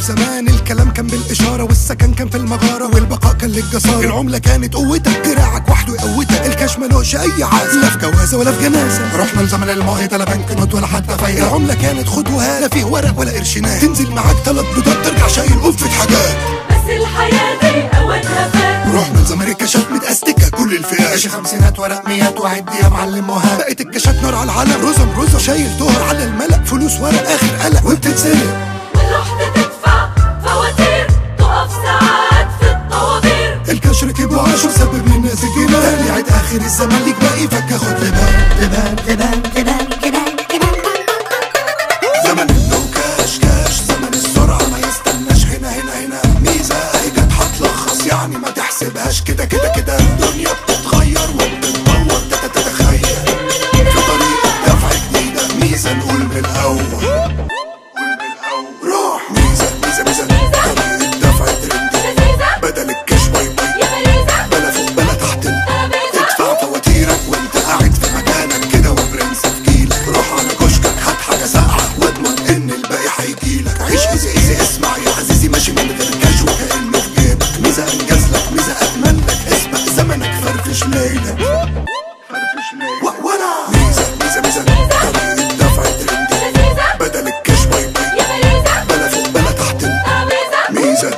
في زمان الكلام كان بالاشاره والسكن كان في المغاره والبقاء كان للجساره العمله كانت قوتك دراعك وحده يقوتك الكاش ملوش اي عازه لا في جوازه ولا في جنازه رحنا لزمن الماضي لا بنك نوت ولا حتى فايده العمله كانت خد وهات لا فيه ورق ولا قرشينات تنزل معاك ثلاث بيضات ترجع شايل قفة حاجات بس الحياة دي أوقاتها فات رحنا لزمن الكاشات متأستكة كل الفئات كاش خمسينات ورق ميات وعد يا معلم وهاب بقت الكاشات نار على العالم رزم رزم شايل دهر على الملأ فلوس ورق آخر قلق وبتتسرق ورحت تدفع فواتير تقف ساعات في الطوابير الكاش ركب وعاشر سبب للناس الجنان تاني عيد اخر الزمان ليك باقي فك خد لبان لبان لبان لبان لبان لبان زمن انه كاش كاش زمن السرعة ما يستناش هنا هنا هنا ميزة هي جت هتلخص يعني ما تحسبهاش كده كده كده الدنيا بتتغير وبتتطور تتخيل في طريقة دفع جديدة ميزة نقول من الأول قول من الأول روح ميزة ميزة ميزة طريقة دفع ترندي لذيذة بدل الكاش باي باي يا مريزة بلا فوق بلا تحت ترابيزة ادفع فواتيرك وانت قاعد في مكانك كده وبرنس في جيلك روح على كشكك هات حاجه ساقعه واضمن ان الباقي هيجيلك عيش ايزي ايزي اسمع يا عزيزي ماشي من غير كاش وكانه في جيبك ميزه انجز لك ميزه اتمن لك اسبق زمنك فرفش ليلك فرفش ليلك و- وانا ميزه ميزه ميزه طريقه دفع ترندي لذيذة بدل الكاش باي باي يا مريزة بلا فوق بلا تحت ترابيزة ميزه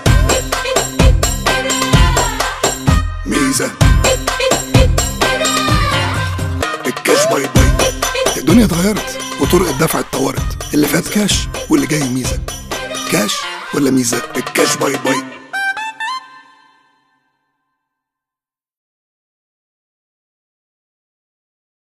ميزه الكاش باي باي الدنيا اتغيرت وطرق الدفع اتطورت اللي فات كاش واللي جاي ميزه كاش ولا ميزه الكاش باي باي